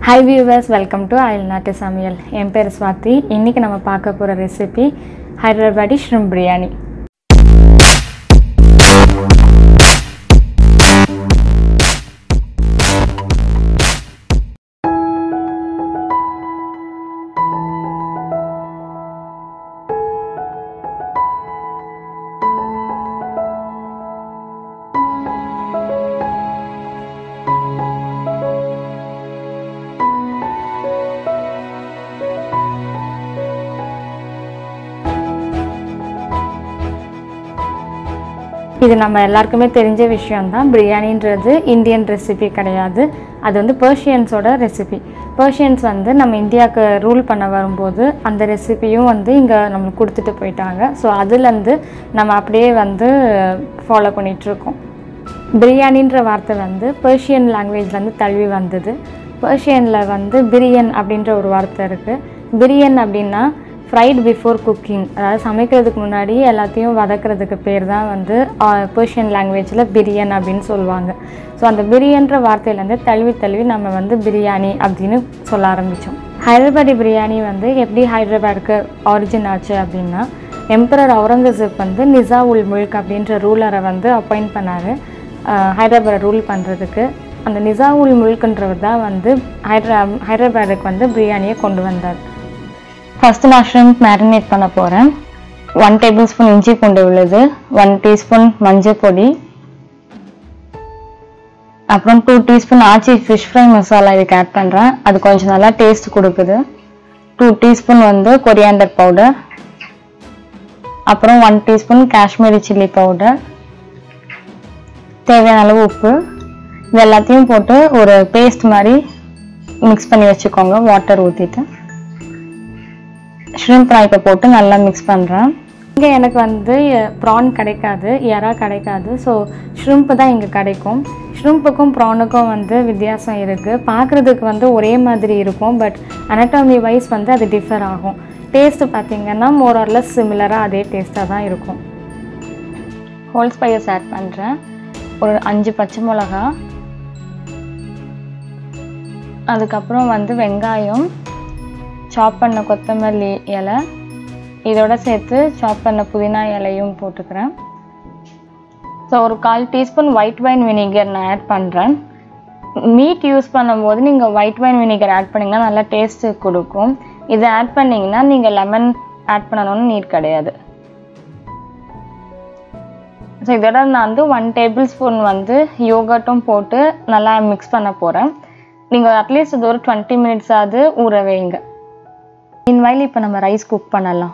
hi viewers welcome to அயல் நாட்டு சமையல் என் பேர் ஸ்வாதி இன்றைக்கி நம்ம பார்க்க போகிற ரெசிபி ஹைதராபாடி ஷ்ரிம் பிரியாணி இது நம்ம எல்லாருக்குமே தெரிஞ்ச விஷயம்தான் பிரியாணின்றது இந்தியன் ரெசிபி கிடையாது அது வந்து பர்ஷியன்ஸோட ரெசிபி பர்ஷியன்ஸ் வந்து நம்ம இந்தியாவுக்கு ரூல் பண்ண வரும்போது அந்த ரெசிபியும் வந்து இங்கே நம்மளுக்கு கொடுத்துட்டு போயிட்டாங்க ஸோ அதுலேருந்து நம்ம அப்படியே வந்து ஃபாலோ பண்ணிகிட்ருக்கோம் பிரியாணின்ற வார்த்தை வந்து பர்ஷியன் லாங்குவேஜ்லேருந்து தழுவி வந்தது பர்ஷியனில் வந்து பிரியன் அப்படின்ற ஒரு வார்த்தை இருக்குது பிரியன் அப்படின்னா ஃப்ரைட் பிஃபோர் குக்கிங் அதாவது சமைக்கிறதுக்கு முன்னாடி எல்லாத்தையும் வதக்கிறதுக்கு பேர் தான் வந்து பர்ஷியன் லாங்குவேஜில் பிரியன் அப்படின்னு சொல்லுவாங்க ஸோ அந்த பிரியன்ற வார்த்தையிலேருந்து தழுவி தழுவி நம்ம வந்து பிரியாணி அப்படின்னு சொல்ல ஆரம்பித்தோம் ஹைதராபாடி பிரியாணி வந்து எப்படி ஹைதராபாடுக்கு ஆரிஜின் ஆச்சு அப்படின்னா எம்பரர் அவுரங்கசீப் வந்து நிசா உல் முல்க் அப்படின்ற ரூலரை வந்து அப்பாயிண்ட் பண்ணார் ஹைதராபாடை ரூல் பண்ணுறதுக்கு அந்த நிசா உல் முல்க்ன்றவர் தான் வந்து ஹைதரா ஹைதராபாடுக்கு வந்து பிரியாணியை கொண்டு வந்தார் ஃபஸ்ட்டு நான் ஷ்ரிம்ப் மேரினேட் பண்ண போகிறேன் ஒன் டேபிள் ஸ்பூன் இஞ்சி பூண்டு விழுது ஒன் டீஸ்பூன் மஞ்சள் பொடி அப்புறம் two teaspoon Aachi fish fry masala இதுக்கு ஆட் பண்ணுறேன் அது கொஞ்சம் நல்லா டேஸ்ட் கொடுக்குது டூ டீஸ்பூன் வந்து கொரியாண்டர் பவுடர் அப்புறம் one teaspoon Kashmiri chilli powder தேவையான அளவு உப்பு இது எல்லாத்தையும் போட்டு ஒரு பேஸ்ட் மாதிரி மிக்ஸ் பண்ணி வச்சுக்கோங்க வாட்டர் ஊற்றிட்டு ஷ்ரிம்ப் ஃப்ரைக்கை போட்டு நல்லா மிக்ஸ் பண்ணுறேன் இங்கே எனக்கு வந்து ப்ரான் கிடைக்காது எறா கிடைக்காது ஸோ ஷ்ரிம்ப்பு தான் இங்கே கிடைக்கும் ஷ்ரிம்ப்புக்கும் ப்ரானுக்கும் வந்து வித்தியாசம் இருக்குது பார்க்குறதுக்கு வந்து ஒரே மாதிரி இருக்கும் பட் அனட்டாமி வைஸ் வந்து அது டிஃபர் ஆகும் டேஸ்ட்டு பார்த்திங்கன்னா மோர் ஆர்லெஸ் சிமிலராக அதே டேஸ்ட்டாக தான் இருக்கும் ஹோல் ஸ்பைஸ் ஆட் பண்ணுறேன் ஒரு அஞ்சு பச்சை மிளகா அதுக்கப்புறம் வந்து வெங்காயம் சாப் பண்ண கொத்தமல்லி இலை இதோட சேர்த்து சாப் பண்ண புதினா இலையும் போட்டுக்கிறேன் ஸோ ஒரு கால் டீஸ்பூன் ஒயிட் வைன் வினிகர் நான் ஆட் பண்ணுறேன் மீட் யூஸ் பண்ணும்போது நீங்கள் ஒயிட் வைன் வினிகர் ஆட் பண்ணிங்கன்னா நல்லா டேஸ்ட்டு கொடுக்கும் இதை ஆட் பண்ணிங்கன்னா நீங்கள் லெமன் ஆட் பண்ணணும்னு நீட் கிடையாது ஸோ இதோட நான் வந்து ஒன் டேபிள் ஸ்பூன் வந்து யோகர்ட்டும் போட்டு நல்லா மிக்ஸ் பண்ண போகிறேன் நீங்கள் அட்லீஸ்ட் இது ஒரு டுவெண்ட்டி மினிட்ஸாவது ஊற வைங்க மீன்வைல் இப்போ நம்ம ரைஸ் குக் பண்ணலாம்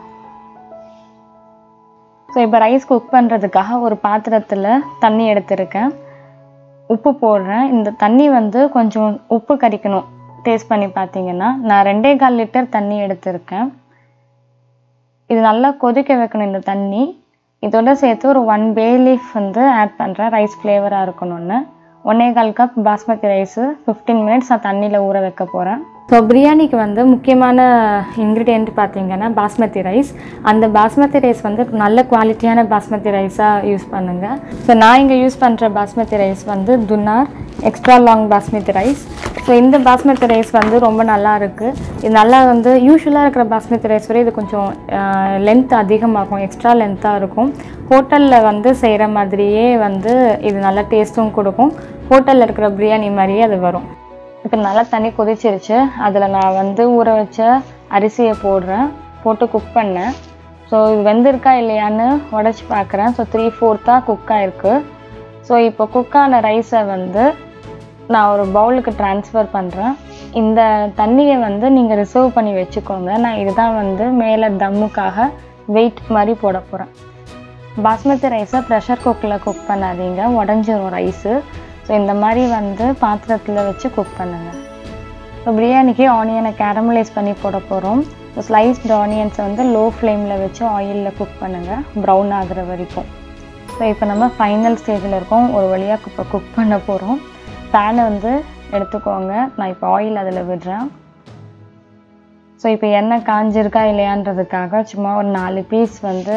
ஸோ இப்போ ரைஸ் குக் பண்ணுறதுக்காக ஒரு பாத்திரத்தில் தண்ணி எடுத்திருக்கேன் உப்பு போடுறேன் இந்த தண்ணி வந்து கொஞ்சம் உப்பு கறிக்கணும் டேஸ்ட் பண்ணி பார்த்தீங்கன்னா நான் ரெண்டே கால் லிட்டர் தண்ணி எடுத்திருக்கேன் இது நல்லா கொதிக்க வைக்கணும் இந்த தண்ணி இதோட சேர்த்து ஒரு ஒன் பே லீஃப் வந்து ஆட் பண்ணுறேன் ரைஸ் ஃப்ளேவராக இருக்கணும்னு ஒன்னே கால் cup basmati rice fifteen minutes நான் தண்ணியில் ஊற வைக்க போகிறேன் ஸோ பிரியாணிக்கு வந்து முக்கியமான இன்க்ரீடியண்ட் பார்த்தீங்கன்னா பாஸ்மதி ரைஸ் அந்த பாஸ்மதி ரைஸ் வந்து நல்ல குவாலிட்டியான பாஸ்மதி ரைஸாக யூஸ் பண்ணுங்கள் ஸோ நான் இங்கே யூஸ் பண்ணுற பாஸ்மதி ரைஸ் வந்து துன்னார் extra long basmati rice so இந்த பாஸ்மதி ரைஸ் வந்து ரொம்ப நல்லா இருக்குது இது நல்லா வந்து யூஸ்வலாக இருக்கிற பாஸ்மதி ரைஸ் வரை இது கொஞ்சம் லென்த் அதிகமாகும் எக்ஸ்ட்ரா லென்த்தாக இருக்கும் ஹோட்டலில் வந்து செய்கிற மாதிரியே வந்து இது நல்ல டேஸ்ட்டும் கொடுக்கும் ஹோட்டலில் இருக்கிற பிரியாணி மாதிரியே அது வரும் இப்போ நல்லா தண்ணி கொதிச்சிருச்சு அதில் நான் வந்து ஊற வச்ச அரிசியை போடுறேன் போட்டு குக் பண்ணேன் ஸோ இது வெந்திருக்கா இல்லையான்னு உடச்சி பார்க்குறேன் ஸோ த்ரீ ஃபோர்த்தாக குக் ஆகிருக்கு ஸோ இப்போ குக்கான ரைஸை வந்து நான் ஒரு பவுலுக்கு ட்ரான்ஸ்ஃபர் பண்ணுறேன் இந்த தண்ணியை வந்து நீங்கள் ரிசர்வ் பண்ணி வச்சுக்கோங்க நான் இதுதான் வந்து மேலே தம்முக்காக வெயிட் மாதிரி போட போகிறேன் பாஸ்மதி ரைஸை ப்ரெஷர் குக்கில் குக் பண்ணாதீங்க உடஞ்சிரும் ரைஸு ஸோ இந்த மாதிரி வந்து பாத்திரத்தில் வச்சு குக் பண்ணுங்கள் இப்போ பிரியாணிக்கு ஆனியனை கேரமலைஸ் பண்ணி போட போகிறோம் ஸோ ஸ்லைஸ்டு ஆனியன்ஸை வந்து லோ ஃப்ளேமில் வச்சு ஆயிலில் குக் பண்ணுங்கள் ப்ரௌன் ஆகிற வரைக்கும் ஸோ இப்போ நம்ம ஃபைனல் ஸ்டேஜில் இருக்கோம் ஒரு வழியாக இப்போ குக் பண்ண போகிறோம் பேனை வந்து எடுத்துக்கோங்க நான் இப்போ ஆயில் அதில் விடுறேன் ஸோ இப்போ எண்ணெய் காஞ்சிருக்கா இல்லையான்றதுக்காக சும்மா ஒரு நாலு பீஸ் வந்து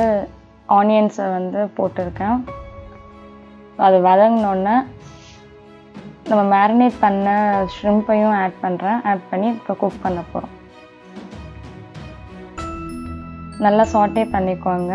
ஆனியன்ஸை வந்து போட்டிருக்கேன் அது வதங்கினோடனே நம்ம மேரினேட் பண்ண ஷ்ரிம்பையும் ஆட் பண்ணுறேன் ஆட் பண்ணி இப்போ குக் பண்ண போகிறோம் நல்லா சாட்டே பண்ணிக்கோங்க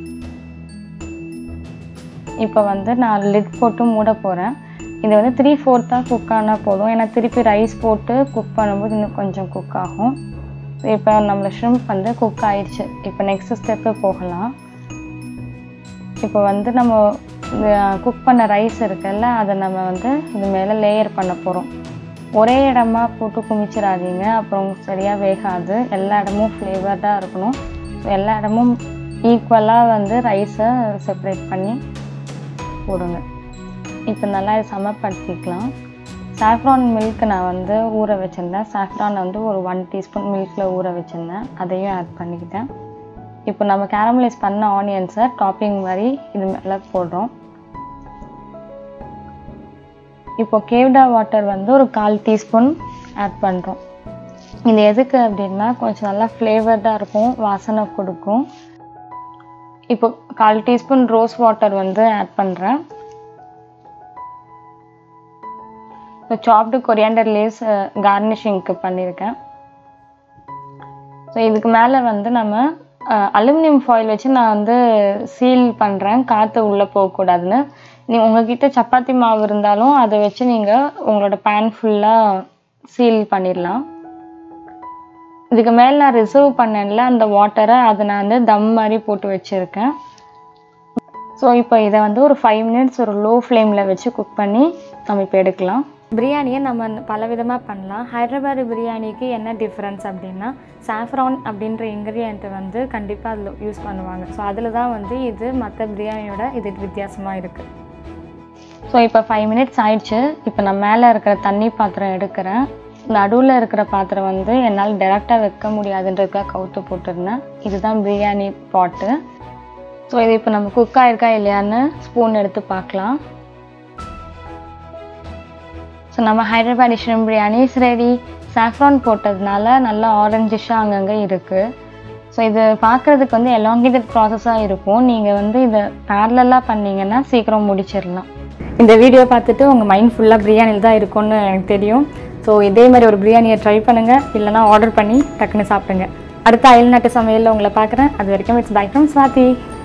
இப்போ வந்து நான் லிட் போட்டு மூட போகிறேன் இது வந்து த்ரீ ஃபோர்த்தாக குக் ஆனால் போதும் ஏன்னா திருப்பி ரைஸ் போட்டு குக் பண்ணும்போது இன்னும் கொஞ்சம் குக் ஆகும் இப்போ நம்மள ஷ்ரிம்ப் வந்து குக் ஆயிடுச்சு இப்போ நெக்ஸ்ட் ஸ்டெப்பு போகலாம் இப்போ வந்து நம்ம குக் பண்ண ரைஸ் இருக்குல்ல அதை நம்ம வந்து இது மேலே லேயர் பண்ண போகிறோம் ஒரே இடமா போட்டு குமிச்சிடாதீங்க அப்புறம் சரியாக வேகாது எல்லா இடமும் ஃப்ளேவர்டாக இருக்கணும் ஸோ எல்லா இடமும் ஈக்குவலாக வந்து ரைஸை செப்பரேட் பண்ணி போடுங்க இப்போ நல்லா இதை சமப்படுத்திக்கலாம் சாஃப்ரான் மில்க் நான் வந்து ஊற வச்சுருந்தேன் சாஃப்ரான் வந்து ஒரு ஒன் டீஸ்பூன் மில்கில் ஊற வச்சுருந்தேன் அதையும் ஆட் பண்ணிக்கிட்டேன் இப்போ நம்ம கேரமலைஸ் பண்ண ஆனியன்ஸை டாப்பிங் மாதிரி இது மேலே போடுறோம் இப்போ கேவ்டா வாட்டர் வந்து ஒரு கால் டீஸ்பூன் ஆட் பண்ணுறோம் இது எதுக்கு அப்படின்னா கொஞ்சம் நல்லா ஃப்ளேவர்டாக இருக்கும் வாசனை கொடுக்கும் இப்போ கால் டீஸ்பூன் ரோஸ் வாட்டர் வந்து ஆட் பண்ணுறேன் இப்போ சாப்டு கொரியாண்டர் லேஸ் கார்னிஷிங்க்கு பண்ணியிருக்கேன் ஸோ இதுக்கு மேலே வந்து நம்ம அலுமினியம் ஃபாயில் வச்சு நான் வந்து சீல் பண்ணுறேன் காற்று உள்ளே போகக்கூடாதுன்னு நீ உங்ககிட்ட சப்பாத்தி மாவு இருந்தாலும் அதை வச்சு நீங்கள் உங்களோட பேன் ஃபுல்லாக சீல் பண்ணிடலாம் இதுக்கு மேலே நான் ரிசர்வ் பண்ணேன்ல அந்த வாட்டரை அதை நான் வந்து தம் மாதிரி போட்டு வச்சுருக்கேன் ஸோ இப்போ இதை வந்து ஒரு ஃபைவ் மினிட்ஸ் ஒரு லோ ஃப்ளேமில் வச்சு குக் பண்ணி நம்ம இப்போ எடுக்கலாம் பிரியாணியை நம்ம பல விதமாக பண்ணலாம் ஹைதராபாடி பிரியாணிக்கு என்ன டிஃப்ரென்ஸ் அப்படின்னா சாஃப்ரான் அப்படின்ற இன்க்ரீடியண்ட்டை வந்து கண்டிப்பாக அதில் யூஸ் பண்ணுவாங்க ஸோ அதில் தான் வந்து இது மற்ற பிரியாணியோட இது வித்தியாசமாக இருக்குது ஸோ இப்போ ஃபைவ் மினிட்ஸ் ஆயிடுச்சு இப்போ நான் மேலே இருக்கிற தண்ணி பாத்திரம் எடுக்கிறேன் நடுவில் இருக்கிற பாத்திரம் வந்து என்னால் டேரெக்டாக வைக்க முடியாதுன்றதுக்காக கவுத்து போட்டிருந்தேன் இதுதான் பிரியாணி பாட்டு ஸோ இது இப்போ நம்ம குக் ஆயிருக்கா இல்லையான்னு ஸ்பூன் எடுத்து பார்க்கலாம் ஸோ நம்ம Hyderabadi shrimp biryani ready saffron போட்டதுனால நல்லா ஆரஞ்சிஷாக அங்கங்கே இருக்குது ஸோ இது பார்க்குறதுக்கு வந்து எலாங்கேட்டட் ப்ராசஸாக இருக்கும் நீங்கள் வந்து இதை பேரலாக பண்ணீங்கன்னா சீக்கிரம் முடிச்சிடலாம் இந்த வீடியோ பார்த்துட்டு உங்கள் மைண்ட் ஃபுல்லாக பிரியாணியில் தான் இருக்கும்னு எனக்கு தெரியும் ஸோ இதே மாதிரி ஒரு பிரியாணியை ட்ரை பண்ணுங்கள் இல்லைனா ஆர்டர் பண்ணி டக்குன்னு சாப்பிடுங்க அடுத்த அயல்நாட்டு சமையலில் உங்களை பார்க்குறேன் அது வரைக்கும் இட்ஸ் பை ஃப்ரம் ஸ்வாதி